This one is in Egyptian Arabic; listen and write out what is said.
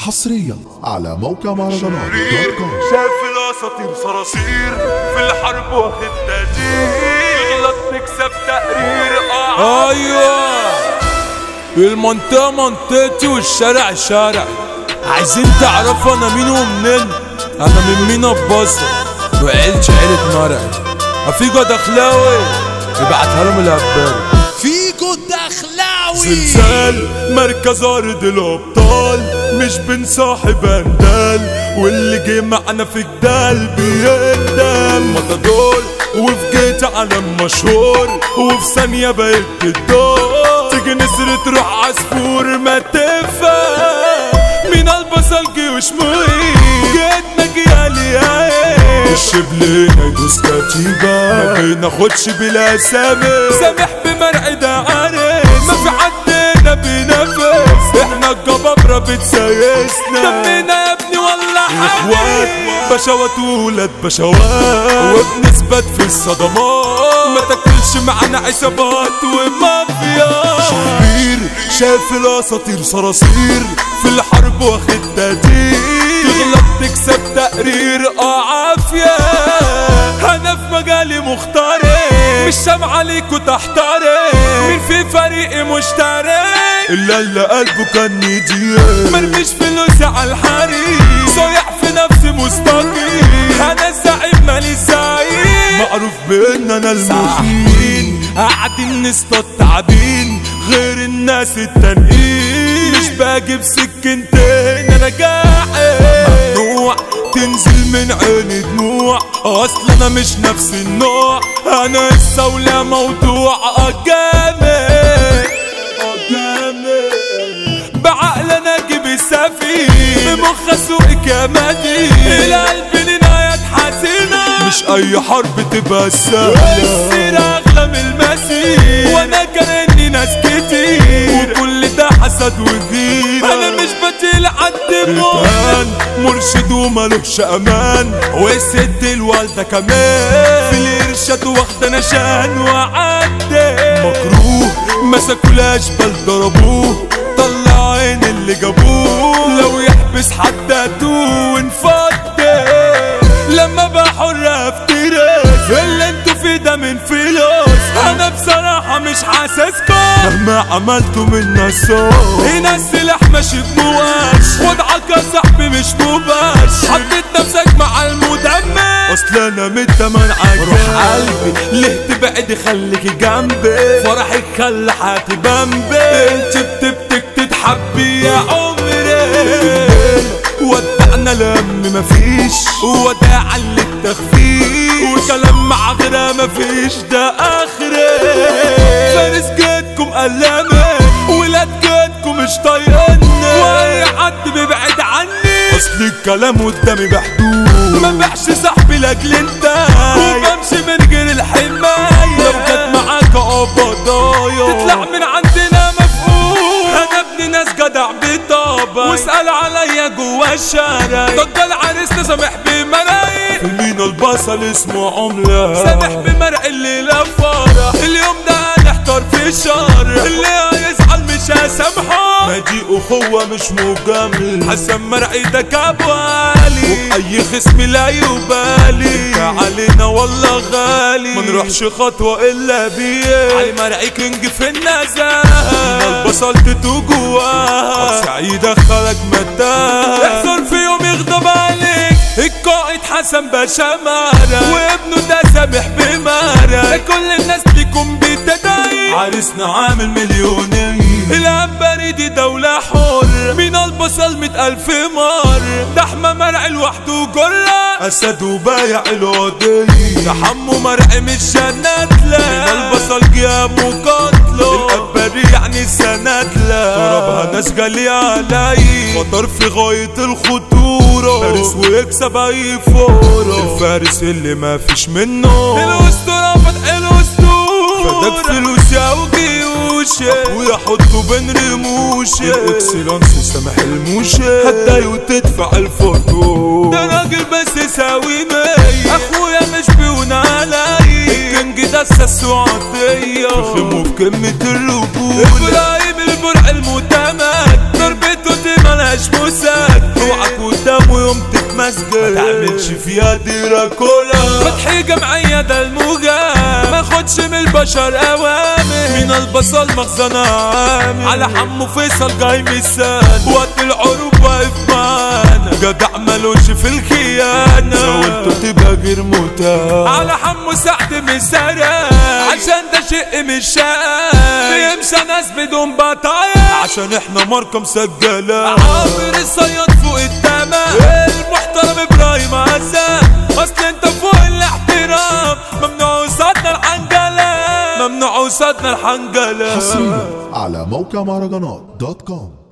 حصريا على موقع مهرجانات دوت كوم شاف الاساطير صراصير في الحرب واخد تاجير يغلط تكسب تقرير اه ايوه المنطقة منطقتي والشارع شارع عايزين تعرفوا انا مين ومنين انا من مينا ببصر وعيلتي عيلة مرعي افيجو دخلاوي ابعتها لهم الابار فيجو الدخلاوي زلزال مركز ارض الابطال مش بنصاحب اندال واللي جه معنا في جدال بيقدم مطدول وفي جيت علم مشهور وفي ثانية بقيت الدور تيجي نسر تروح عصفور ما تفهم مين البصل جيوش مهين جيتنا جيالي الشبل هنا يدوس كتيبة ما بناخدش بلا اسامي سامح بمرعي ده عارف ما في حدنا بينافس احنا الجبابرة بتسيسنا دمنا يا ابني والله اخوات بشوات وولاد بشوات وبنثبت في الصدمات ما تاكلش معانا عصابات ومافيا شرير شاف الاساطير صراصير في الحرب واخد تقدير تغلط تكسب تقرير اه عافية انا في مجالي مختاري مش سامع عليكوا تحتاري مين في فريقي مشتري الا اللي قلبه كان يديه مرميش فلوسي على الحريق صايع في نفسي مستقيم انا الزعيم مالي زعيم معروف بان انا المخين قاعدين نصطاد تعبين غير الناس التانيين مش باجي بسكنتين انا قاعد ممنوع تنزل من عيني دموع اصل انا مش نفس النوع انا السولة موضوع اجامل بعقل انا اجيب السفين بمخ اسوقك يا مدين القلب نهاية حزينة مش اي حرب تبقى سهلة السيرة اغلى من المسير وانا كانني ناس كتير وكل ده حسد وغيرة انا مش بطيل عد موت مرشد ومالوش امان وست الوالدة كمان في الارشاد واخدة نشان وعدي مكروه مسكوا الاشبال ضربوه طلع عين اللي جابوه لو يحبس حد اتوه ونفضي لما بقى حر افترس اللي انتوا فيه ده من فلوس انا بصراحة مش حاسسكم مهما عملتوا من نصاب هنا السلاح ماشي بمواش وضعك يا صاحبي مش مباش حطيت نفسك مع المدمر اصل انا من تمن عجاب روح قلبي ليه تبعدي خليكي جنبي فرحك خلى حياتي بمبي انت بتبتك تتحبي يا عمري ودعنا لم مفيش وداع اللي التخفيش وكلام مع غيرها مفيش ده اخري فارس جيتكم قلمن ولاد جيتكم مش طايقني واي حد بيبعد عني اصل الكلام قدامي بحدود ما بيعش صاحبي لاجل انت وبمشي من غير الحمايه لو جت معاك قبضايا تطلع من عندنا مفقود انا ابن ناس جدع بطابة واسأل عليا جوا الشارع ضد العريس سامح بمرايق في مين البصل اسمه عملة سامح بمرق الليلة فرح اليوم ده هنحتار في شر اللي هيزعل مش هسامحه ما دي اخوة مش مجامل حسن مرعي ده كابوالي واي خصم لا يبالي علينا والله غالي ما نروحش خطوة الا بيه علي مرعي كينج في النزاهة البصل تتو جواه سعيد دخلك متاه احذر في يوم يغضب عليك القائد حسن باشا مارا وابنه ده سامح بمارا كل الناس ليكم بتدعي عريسنا عامل مليونين العنبري دي دولة حر من البصل مئة ألف مار ده حمى مرعي لوحده جرة أسد وبايع العدي ده حمو مرعي مش جناتلة من البصل جيام وقتله الأبري يعني سناتلة ضربها ناس جالي علي خطر في غاية الخطورة فارس ويكسب أي فورة الفارس اللي ما فيش منه الأسطورة فتح الأسطورة فدك فلوس او جيوشي ويحطوا بين رموشي الاكسلانس سامح الموشي هتضايق وتدفع الفاتور ده راجل بس يساوي مية اخويا مش بيون عليا الكنج ده اساسه عطية تخمه في كلمة الرجولة ابراهيم البرع المتمك ضربته دي ملهاش مساك مسجد ما تعملش فيها ديرة كولا فتحي جمعية ده الموجة ما خدش من البشر اوامر من البصل مخزن عامل على حمو فيصل جاي مثال وقت العروب واقف معانا جدع ملوش في الخيانة زولته تبقى غير متاح على حمو سعد مسارة عشان ده شق مش شايف بيمشى ناس بدون بطايق عشان احنا ماركة مسجلة عامر الصياد فوق التمام المحترم ابراهيم عزام اصل انت فوق الاحترام ممنوع وصدنا الحنجلة ممنوع وصدنا الحنجلة حصريا على موقع مهرجانات دوت كوم